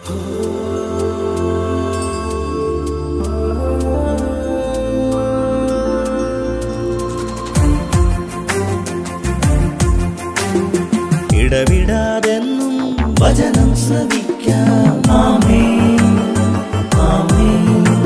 ഇടവിടാതെന്നും വചനം ശ്രവിക്കാം ആമേൻ ആമേൻ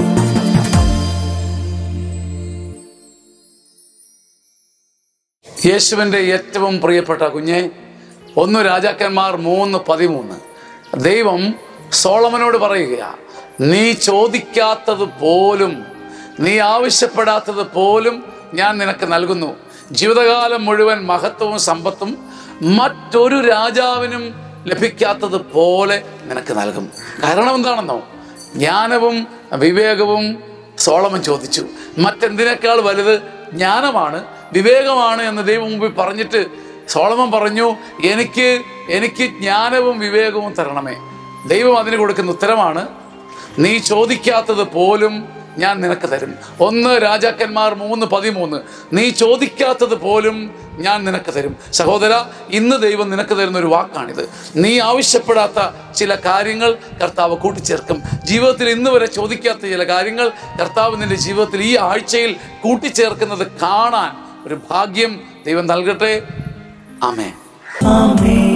യേശുവിൻ്റെ ഏറ്റവും പ്രിയപ്പെട്ട കുഞ്ഞെ ഒന്ന് രാജാക്കന്മാർ മൂന്ന് പതിമൂന്ന് ദൈവം സോളമനോട് പറയുക നീ ചോദിക്കാത്തത് പോലും നീ ആവശ്യപ്പെടാത്തത് പോലും ഞാൻ നിനക്ക് നൽകുന്നു ജീവിതകാലം മുഴുവൻ മഹത്വവും സമ്പത്തും മറ്റൊരു രാജാവിനും ലഭിക്കാത്തത് പോലെ നിനക്ക് നൽകും കാരണം എന്താണെന്നോ ജ്ഞാനവും വിവേകവും സോളമൻ ചോദിച്ചു മറ്റെന്തിനേക്കാൾ വലുത് ജ്ഞാനമാണ് വിവേകമാണ് എന്ന് ദൈവം മുമ്പിൽ പറഞ്ഞിട്ട് സോളമൻ പറഞ്ഞു എനിക്ക് എനിക്ക് ജ്ഞാനവും വിവേകവും തരണമേ ദൈവം അതിന് കൊടുക്കുന്ന ഉത്തരമാണ് നീ ചോദിക്കാത്തത് പോലും ഞാൻ നിനക്ക് തരും ഒന്ന് രാജാക്കന്മാർ മൂന്ന് പതിമൂന്ന് നീ ചോദിക്കാത്തത് പോലും ഞാൻ നിനക്ക് തരും സഹോദര ഇന്ന് ദൈവം നിനക്ക് തരുന്ന ഒരു വാക്കാണിത് നീ ആവശ്യപ്പെടാത്ത ചില കാര്യങ്ങൾ കർത്താവ് കൂട്ടിച്ചേർക്കും ജീവിതത്തിൽ ഇന്ന് വരെ ചോദിക്കാത്ത ചില കാര്യങ്ങൾ കർത്താവ് നിന്റെ ജീവിതത്തിൽ ഈ ആഴ്ചയിൽ കൂട്ടിച്ചേർക്കുന്നത് കാണാൻ ഒരു ഭാഗ്യം ദൈവം നൽകട്ടെ ആമേ ആമേൻ